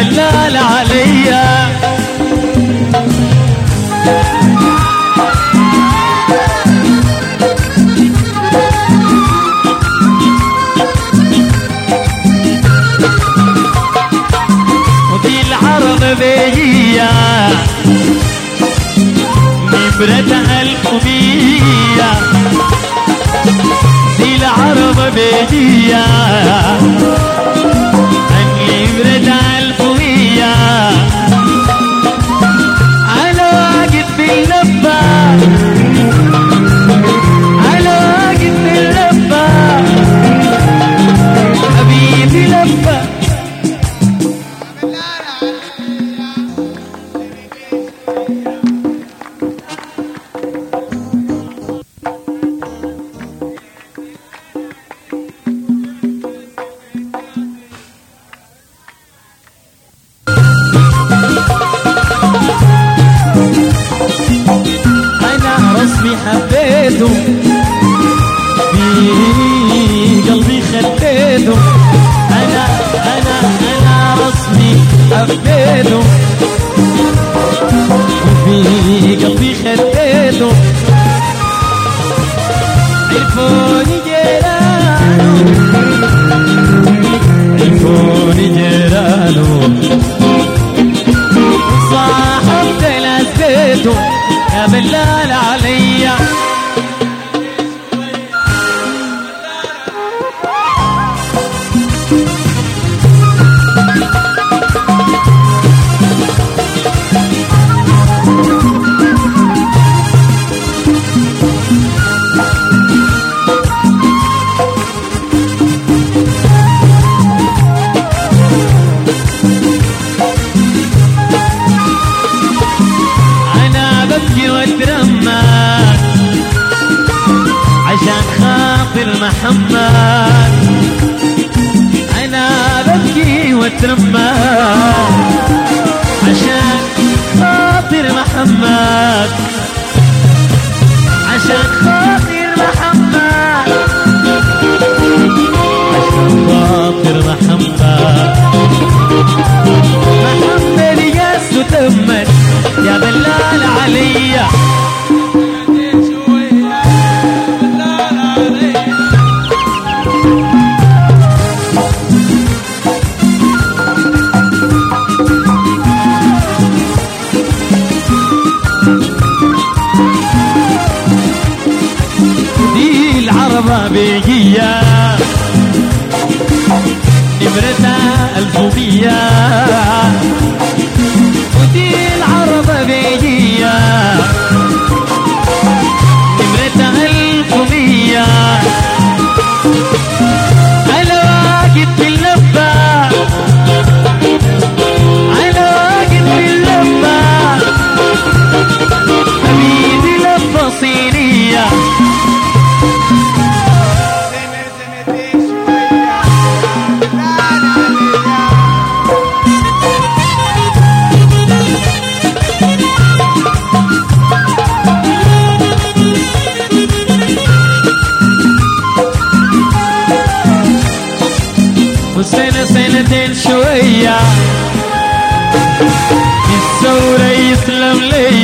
بلال عليا ودي العرض بيجية نمرة ألف ومية دي العرض بيجية نمرة ألف ومية على واقف باللفة على واقف باللفة حبيبي لفة انا رسمي حبيته في قلبي خليته انا انا انا رسمي حبيته وفي قلبي خليته عرفوني جيرانه عرفوني جيرانه صاحبت لزيته يا بلال عليا انا ببكي واترمى عشان خاطر محمد انا ببكي واترمى عشان خاطر محمد عشان خاطر محمد عشان خاطر محمد محمد ياسو تمت يا بلال عليا دي العربة بيجية نمرتها ألفومية ودي العربة بيجية نمرتها ألفومية على واقف باللفة على واقف باللفة حبيبي لفة صينية وسنة سنتين شوية الثورة يسلم لي